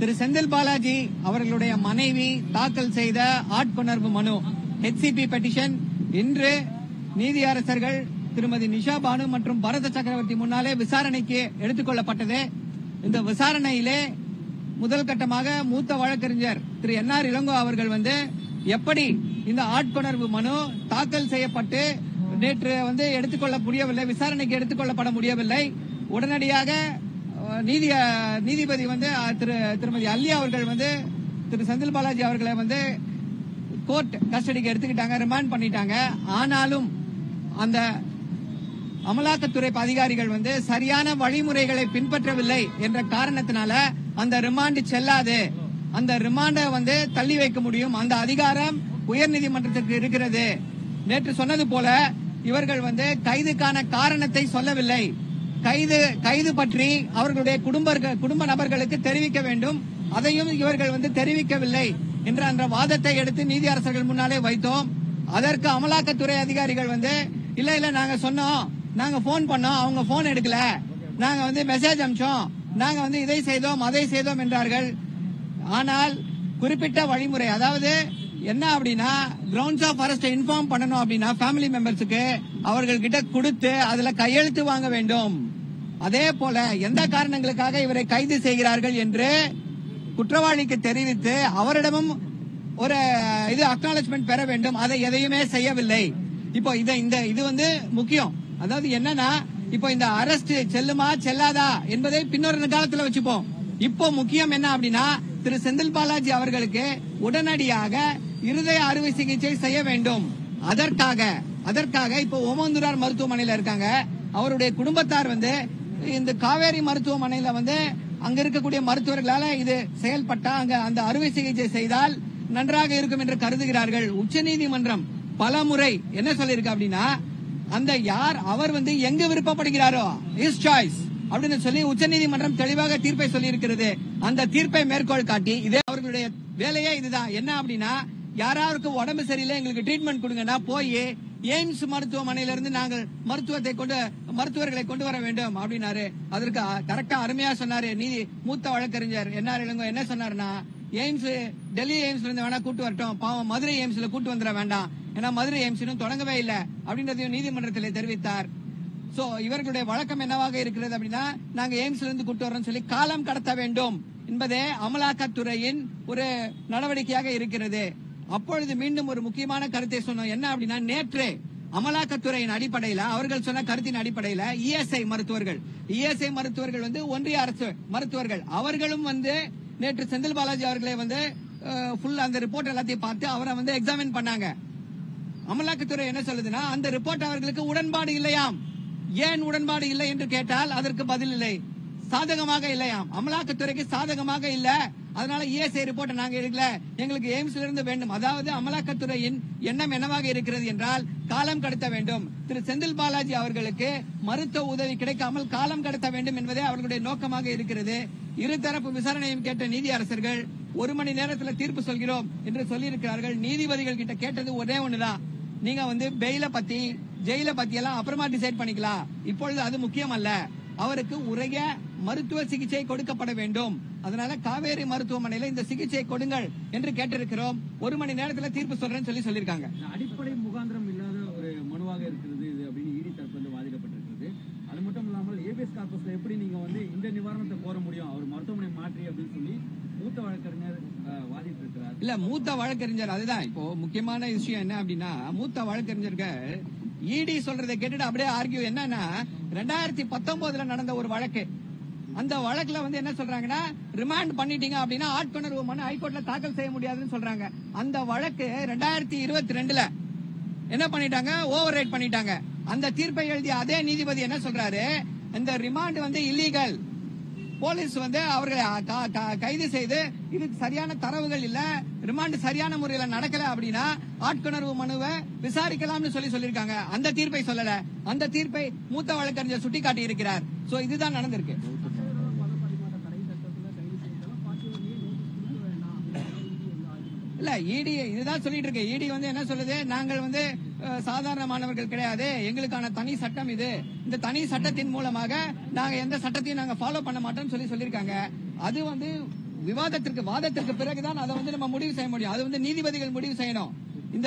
திரு செந்தில் பாலாஜி அவர்களுடைய மனைவி தாக்கல் செய்த ஆட்கொணர்வு மனு ஹெச்சிபி பெட்டிஷன் இன்று நீதியரசர்கள் திருமதி நிஷா பானு மற்றும் பரத சக்கரவர்த்தி முன்னாலே விசாரணைக்கு எடுத்துக் கொள்ளப்பட்டது இந்த விசாரணையிலே முதல் கட்டமாக மூத்த வழக்கறிஞர் திரு என் ஆர் இளங்கோ அவர்கள் வந்து எப்படி இந்த ஆட்கொணர்வு மனு தாக்கல் செய்யப்பட்டு நேற்று வந்து எடுத்துக்கொள்ள முடியவில்லை விசாரணைக்கு எடுத்துக்கொள்ளப்பட முடியவில்லை உடனடியாக அஹ், நீதி அஹ், நீதிபதி வந்து அஹ், திரு திருமதி அல்லி அவர்கள் வந்து திரு செந்தில் பாலாஜி அவர்களை வந்து கோர்ட் கஸ்டடிக்கு எடுத்துக்கிட்டாங்க ரிமாண்ட் பண்ணிட்டாங்க ஆனாலும் அந்த அமலாக்கத்துறை அதிகாரிகள் வந்து சரியான வழிமுறைகளை பின்பற்றவில்லை என்ற காரணத்தினால அந்த ரிமாண்ட் செல்லாது அந்த ரிமாண்டை வந்து தள்ளி வைக்க முடியும் அந்த அதிகாரம் உயர்நீதிமன்றத்திற்கு இருக்கிறது நேற்று சொன்னது போல இவர்கள் வந்து கைதுக்கான காரணத்தை சொல்லவில்லை கைது கைது பற்றி அவர்களுடைய குடும்ப குடும்ப நபர்களுக்கு தெரிவிக்க வேண்டும் அதையும் இவர்கள் வந்து தெரிவிக்கவில்லை என்ற அந்த வாதத்தை எடுத்து நீதியரசர்கள் முன்னாலே வைத்தோம் அதற்கு அமலாக்கத்துறை அதிகாரிகள் வந்து இல்ல இல்ல நாங்க சொன்னோம் நாங்க போன் பண்ணோம் அவங்க போன் எடுக்கல நாங்க வந்து மெசேஜ் அனுப்பிச்சோம் நாங்க வந்து இதை செய்தோம் அதை செய்தோம் என்றார்கள் ஆனால் குறிப்பிட்ட வழிமுறை அதாவது என்ன அப்படின்னா கிரவுண்ட்ஸ் ஆஃப் அரெஸ்ட் இன்ஃபார்ம் பண்ணணும் அப்படின்னா ஃபேமிலி மெம்பர்ஸுக்கு அவர்கள் கிட்ட கொடுத்து அதுல கையெழுத்து வாங்க வேண்டும் அதே போல எந்த காரணங்களுக்காக இவரை கைது செய்கிறார்கள் என்று குற்றவாளிக்கு தெரிவித்து அவரிடமும் ஒரு இது அக்னாலஜ்மெண்ட் பெற வேண்டும் அதை எதையுமே செய்யவில்லை இப்போ இத இந்த இது வந்து முக்கியம் அதாவது என்னன்னா இப்போ இந்த அரெஸ்ட் செல்லுமா செல்லாதா என்பதை பின்னொரு காலத்துல வச்சுப்போம் இப்போ முக்கியம் என்ன அப்படின்னா திரு செந்தில் பாலாஜி அவர்களுக்கு உடனடியாக இருதய அறுவை சிகிச்சை செய்ய வேண்டும் அதற்காக அதற்காக இப்போ ஓமந்தூரார் மருத்துவமனையில இருக்காங்க அவருடைய குடும்பத்தார் வந்து இந்த காவேரி மருத்துவமனையில வந்து அங்க இருக்கக்கூடிய மருத்துவர்களால இது செயல்பட்டா அங்க அந்த அறுவை சிகிச்சை செய்தால் நன்றாக இருக்கும் என்று கருதுகிறார்கள் உச்சநீதிமன்றம் பல முறை என்ன சொல்லியிருக்கு அப்படின்னா அந்த யார் அவர் வந்து எங்க விருப்பப்படுகிறாரோ இஸ் சாய்ஸ் அப்படின்னு சொல்லி உச்சநீதிமன்றம் தெளிவாக தீர்ப்பை சொல்லி இருக்கிறது அந்த தீர்ப்பை மேற்கோள் காட்டி இதே அவர்களுடைய வேலையே இதுதான் என்ன அப்படின்னா யாராருக்கு உடம்பு சரியில்லை எங்களுக்கு ட்ரீட்மெண்ட் கொடுங்கன்னா போய் எய்ம்ஸ் மருத்துவமனையில இருந்து நாங்கள் மருத்துவத்தை கொண்டு மருத்துவர்களை கொண்டு வர வேண்டும் அப்படின்னாரு அதற்கு கரெக்டா அருமையா சொன்னாரு நீதி மூத்த வழக்கறிஞர் என்ன இளங்கோ என்ன சொன்னாருன்னா எய்ம்ஸ் டெல்லி எய்ம்ஸ்ல இருந்து வேணா கூட்டு வரட்டும் பாவம் மதுரை எய்ம்ஸ்ல கூட்டு வந்துட வேண்டாம் ஏன்னா மதுரை எய்ம்ஸ் இன்னும் தொடங்கவே இல்லை அப்படின்றதையும் நீதிமன்றத்தில் தெரிவித்தார் சோ இவர்களுடைய வழக்கம் என்னவாக இருக்கிறது அப்படின்னா நாங்க எய்ம்ஸ்ல இருந்து கூட்டு வரோம்னு சொல்லி காலம் கடத்த வேண்டும் என்பதே அமலாக்கத்துறையின் ஒரு நடவடிக்கையாக இருக்கிறது அப்பொழுது மீண்டும் ஒரு முக்கியமான கருத்தை சொன்னோம் என்ன அப்படின்னா நேற்று அமலாக்கத்துறையின் அடிப்படையில அவர்கள் சொன்ன கருத்தின் அடிப்படையில இஎஸ்ஐ மருத்துவர்கள் இஎஸ்ஐ மருத்துவர்கள் வந்து ஒன்றிய அரசு மருத்துவர்கள் அவர்களும் வந்து நேற்று செந்தில் பாலாஜி அவர்களை வந்து ஃபுல் அந்த ரிப்போர்ட் எல்லாத்தையும் பார்த்து அவரை வந்து எக்ஸாமின் பண்ணாங்க அமலாக்கத்துறை என்ன சொல்லுதுன்னா அந்த ரிப்போர்ட் அவர்களுக்கு உடன்பாடு இல்லையாம் ஏன் உடன்பாடு இல்லை என்று கேட்டால் அதற்கு பதில் இல்லை சாதகமாக இல்லையாம் அமலாக்கத்துறைக்கு சாதகமாக இல்ல அதனால இஎஸ்ஐ ரிப்போர்ட் நாங்க எடுக்கல எங்களுக்கு எய்ம்ஸ்ல இருந்து வேண்டும் அதாவது அமலாக்கத்துறையின் எண்ணம் என்னவாக இருக்கிறது என்றால் காலம் கடத்த வேண்டும் திரு செந்தில் பாலாஜி அவர்களுக்கு மருத்துவ உதவி கிடைக்காமல் காலம் கடத்த வேண்டும் என்பதே அவர்களுடைய நோக்கமாக இருக்கிறது இருதரப்பு விசாரணையும் கேட்ட நீதி அரசர்கள் ஒரு மணி நேரத்தில் தீர்ப்பு சொல்கிறோம் என்று சொல்லியிருக்கிறார்கள் நீதிபதிகள் கிட்ட கேட்டது ஒரே ஒண்ணுதான் நீங்க வந்து பெயில பத்தி ஜெயில பத்தி எல்லாம் அப்புறமா டிசைட் பண்ணிக்கலாம் இப்பொழுது அது முக்கியம் அல்ல அவருக்கு உரிய மருத்துவ சிகிச்சை கொடுக்கப்பட வேண்டும் அதனால காவேரி மருத்துவமனையில இந்த சிகிச்சை கொடுங்கள் என்று கேட்டிருக்கிறோம் ஒரு மணி நேரத்துல தீர்ப்பு சொல்றேன்னு சொல்லி சொல்லியிருக்காங்க அடிப்படை முகாந்திரம் இல்லாத ஒரு மனுவாக இருக்கிறது இது அப்படின்னு இடி தரப்பு வந்து வாதிடப்பட்டிருக்கிறது அது மட்டும் இல்லாமல் ஏபிஎஸ் கார்பஸ்ல எப்படி நீங்க வந்து இந்த நிவாரணத்தை கோர முடியும் அவர் மருத்துவமனை மாற்றி அப்படின்னு சொல்லி மூத்த வழக்கறிஞர் அஹ், வாதிட்டு இருக்கிறார் இல்ல மூத்த வழக்கறிஞர் அதுதான் இப்போ முக்கியமான விஷயம் என்ன அப்படின்னா மூத்த வழக்கறிஞர்கள் இடி சொல்றதை கேட்டுட்டு அப்படியே ஆர்கியூ என்னன்னா ரெண்டாயிரத்தி பத்தொன்பதுல நடந்த ஒரு வழக்கு அந்த வழக்குல வந்து என்ன சொல்றாங்கன்னா ரிமாண்ட் பண்ணிட்டீங்க அப்படின்னா ஆட்கொணர்வு மனு ஹைகோர்ட்ல தாக்கல் செய்ய முடியாதுன்னு சொல்றாங்க அந்த வழக்கு ரெண்டாயிரத்தி இருபத்தி ரெண்டுல என்ன பண்ணிட்டாங்க ஓவர் ரைட் பண்ணிட்டாங்க அந்த தீர்ப்பை எழுதிய அதே நீதிபதி என்ன சொல்றாரு இந்த ரிமாண்ட் வந்து இல்லீகல் போலீஸ் வந்து அவர்களை க- க- கைது செய்து இதுக்கு சரியான தரவுகள் இல்ல ரிமாண்ட் சரியான முறையில நடக்கல அப்படின்னா ஆட்கொணர்வு மனுவை விசாரிக்கலாம்னு சொல்லி சொல்லிருக்காங்க அந்த தீர்ப்பை சொல்லல அந்த தீர்ப்பை மூத்த வழக்கறிஞர் சுட்டிக்காட்டி இருக்கிறார் சோ இதுதான் நடந்திருக்கு இல்ல இடி இதுதான் சொல்லிட்டு இருக்கு இடி வந்து என்ன சொல்லுது நாங்கள் வந்து அஹ், சாதாரண மாணவர்கள் கிடையாது எங்களுக்கான தனி சட்டம் இது இந்த தனி சட்டத்தின் மூலமாக நாங்க எந்த சட்டத்தையும் நாங்க ஃபாலோ பண்ண மாட்டோம்னு சொல்லி சொல்லியிருக்காங்க அது வந்து விவாதத்திற்கு வாதத்திற்கு பிறகுதான் அதை வந்து நம்ம முடிவு செய்ய முடியும் அது வந்து நீதிபதிகள் முடிவு செய்யணும் இந்த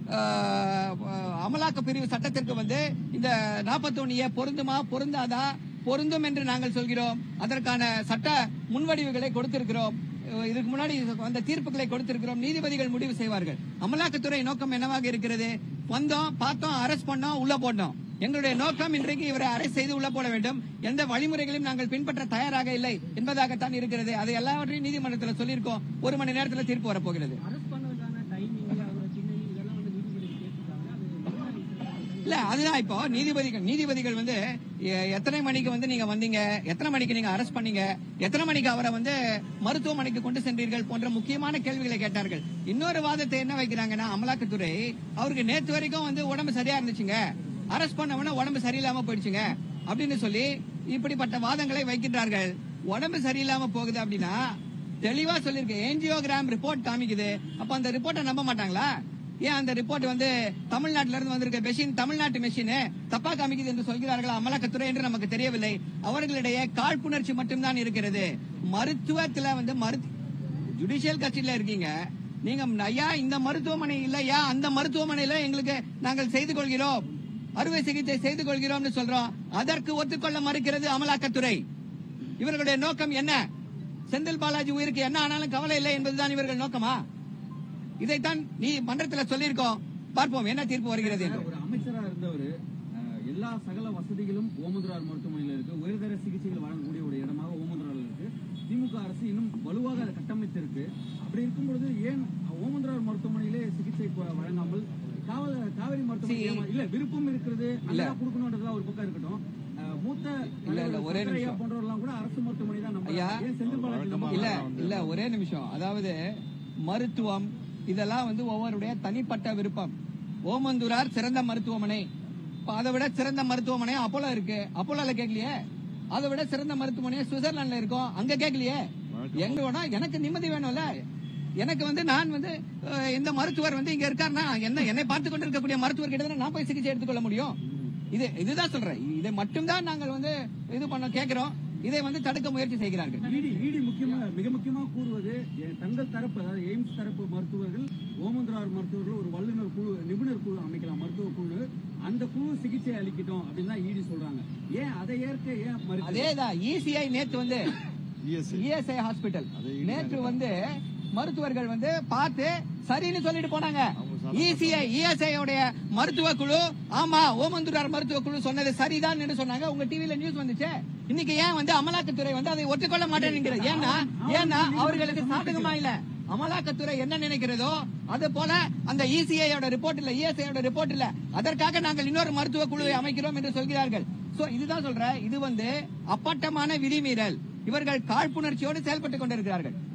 அஹ், அமலாக்க பிரிவு சட்டத்திற்கு வந்து இந்த 41 ஏ பொருந்துமா பொருந்தாதா பொருந்தும் என்று நாங்கள் சொல்கிறோம் அதற்கான சட்ட முன்வடிவுகளை கொடுத்திருக்கிறோம் அஹ், இதுக்கு முன்னாடி அந்த தீர்ப்புகளை கொடுத்திருக்கிறோம் நீதிபதிகள் முடிவு செய்வார்கள் அமலாக்கத்துறை நோக்கம் என்னவாக இருக்கிறது வந்தோம் பார்த்தோம் அரெஸ்ட் பண்ணோம் உள்ள போட்டோம் எங்களுடைய நோக்கம் இன்றைக்கு இவரை அரெஸ்ட் செய்து உள்ள போட வேண்டும் எந்த வழிமுறைகளையும் நாங்கள் பின்பற்ற தயாராக இல்லை என்பதாகத்தான் இருக்கிறது அதை எல்லாவற்றையும் நீதிமன்றத்தில் சொல்லியிருக்கோம் ஒரு மணி நேரத்தில் தீர்ப்பு வரப்போகிறது அரெஸ்ட் பண்ணதுக்கான டைமிங் அதோட பின்னணி இதெல்லாம் வந்து நீதிபதி கேட்டிருக்காங்க அது முன்னாடி சொல்றாங்க. இல்ல அதுதான் இப்போ நீதிபதிகள் நீதிபதிகள் வந்து எ- எத்தனை மணிக்கு வந்து நீங்க வந்தீங்க எத்தனை மணிக்கு நீங்க அரெஸ்ட் பண்ணீங்க எத்தனை மணிக்கு அவரை வந்து மருத்துவமனைக்கு கொண்டு சென்றீர்கள் போன்ற முக்கியமான கேள்விகளை கேட்டார்கள் இன்னொரு வாதத்தை என்ன வைக்கிறாங்கன்னா அமலாக்கத்துறை அவருக்கு நேத்து வரைக்கும் வந்து உடம்பு சரியா இருந்துச்சுங்க அரெஸ்ட் பண்ணவன உடம்பு சரியில்லாம போயிடுச்சுங்க அப்படின்னு சொல்லி இப்படிப்பட்ட வாதங்களை வைக்கின்றார்கள் உடம்பு சரியில்லாம போகுது அப்படின்னா தெளிவா சொல்லிருக்கு ஏஞ்சியோகிராம் ரிப்போர்ட் காமிக்குது அப்ப அந்த ரிப்போர்ட்டை நம்ப மாட்டாங்களா ஏன் அந்த ரிப்போர்ட் வந்து தமிழ்நாட்டில இருந்து வந்திருக்க மெஷின் தமிழ்நாட்டு மெஷின் தப்பா காமிக்குது என்று சொல்கிறார்கள் அமலாக்கத்துறை என்று நமக்கு தெரியவில்லை அவர்களிடையே காழ்ப்புணர்ச்சி மட்டும்தான் இருக்கிறது மருத்துவத்துல வந்து மருத்து ஜுடிஷியல் கட்சியில இருக்கீங்க நீங்க ஐயா இந்த மருத்துவமனை இல்லையா அந்த மருத்துவமனையில எங்களுக்கு நாங்கள் செய்து கொள்கிறோம் அறுவை சிகிச்சை செய்து கொள்கிறோம்னு சொல்றோம் அதற்கு ஒத்துக்கொள்ள மறுக்கிறது அமலாக்கத்துறை இவர்களுடைய நோக்கம் என்ன செந்தில் பாலாஜி உயிருக்கு என்ன ஆனாலும் கவலை இல்லை என்பதுதான் இவர்கள் நோக்கமா இதைத்தான் நீ மன்றத்தில் சொல்லியிருக்கோம் பார்ப்போம் என்ன தீர்ப்பு வருகிறது என்று ஒரு அமைச்சரா இருந்தவர் எல்லா சகல வசதிகளும் ஓமந்துரார் மருத்துவமனையில் இருக்கு உயர்தர சிகிச்சைகள் வழங்கக்கூடிய ஒரு இடமாக ஓமந்துரார் இருக்கு திமுக அரசு இன்னும் வலுவாக அதை கட்டமைத்திருக்கு அப்படி இருக்கும் பொழுது ஏன் ஓமந்துரார் மருத்துவமனையிலே சிகிச்சை கொ- வழங்காமல் காவ- காவேரி மருத்துவமனை See, ஏமா- இல்ல விருப்பம் இருக்கிறது இல்ல. அல்ல கொடுக்கணும்ன்றதுலாம் ஒரு பக்கம் இருக்கட்டும் அஹ், மூத்த இல்ல, இல்ல, ஒரே தலைவர் நிமிஷம். போன்றவர்கள்லாம் கூட அரசு மருத்துவமனை தான் ஐயா, நம்புறாங்க ஏன் செந்தில் பாலாஜி நம்ப இல்ல இல்ல ஒரே நிமிஷம் அதாவது மருத்துவம் இதெல்லாம் வந்து ஒவ்வொருடைய தனிப்பட்ட விருப்பம் ஓமந்தூரார் சிறந்த மருத்துவமனை இப்ப அதை விட சிறந்த மருத்துவமனை அப்போலோ இருக்கு அப்போலோல கேட்கலையே அதை விட சிறந்த மருத்துவமனை சுவிட்சர்லாந்துல இருக்கும் அங்க கேட்கலையே எங்க வேணா எனக்கு நிம்மதி வேணும்ல எனக்கு வந்து நான் வந்து அஹ், இந்த மருத்துவர் வந்து இங்க இருக்காருன்னா என்ன என்னை பார்த்து கொண்டு இருக்கக்கூடிய மருத்துவர் கிட்ட நான் போய் சிகிச்சை எடுத்துக்கொள்ள முடியும் இது இதுதான் சொல்றேன் இதை மட்டும்தான் நாங்கள் வந்து இது பண்ண கேட்கிறோம் இதை வந்து தடுக்க முயற்சி செய்கிறார்கள் இடி இடி முக்கியமா மிக முக்கியமா கூறுவது எ- தங்கள் தரப்பு அதாவது எய்ம்ஸ் தரப்பு மருத்துவர்கள் ஓமந்திரார் மருத்துவர்கள் ஒரு வல்லுநர் குழு நிபுணர் குழு அமைக்கலாம் மருத்துவ குழு அந்த குழு சிகிச்சை அளிக்கட்டும் அப்படின்னு தான் இடி சொல்றாங்க ஏன் அதை ஏற்க ஏன் மறுக்குது? அதேதான் இசிஐ நேத்து வந்து ESI. இஎஸ்ஐ ஹாஸ்பிட்டல் அது இடி நேற்று வந்து மருத்துவர்கள் வந்து பார்த்து சரின்னு சொல்லிட்டு போனாங்க அவங்க சாதாரண இசிஐ இஎஸ்ஐ உடைய மருத்துவ குழு ஆமா ஓமந்தூரார் மருத்துவ குழு சொன்னது சரிதான் என்று சொன்னாங்க உங்க டிவில நியூஸ் வந்துச்சு இன்னைக்கு ஏன் வந்து அமலாக்கத்துறை வந்து அதை ஒத்துக்கொள்ள மாட்டேங்கிறது ஏன்னா ஏன்னா அவர்களுக்கு சாதகமா இல்ல அமலாக்கத்துறை என்ன நினைக்கிறதோ அது போல அந்த இசிஐயோட ரிப்போர்ட் இல்ல இஎஸ்ஐயோட ரிப்போர்ட் இல்ல அதற்காக நாங்கள் இன்னொரு மருத்துவ குழுவை அமைக்கிறோம் என்று சொல்கிறார்கள் சோ இதுதான் சொல்ற இது வந்து அப்பட்டமான விதிமீறல் இவர்கள் காழ்ப்புணர்ச்சியோடு செயல்பட்டுக் கொண்டிருக்கிறார்கள்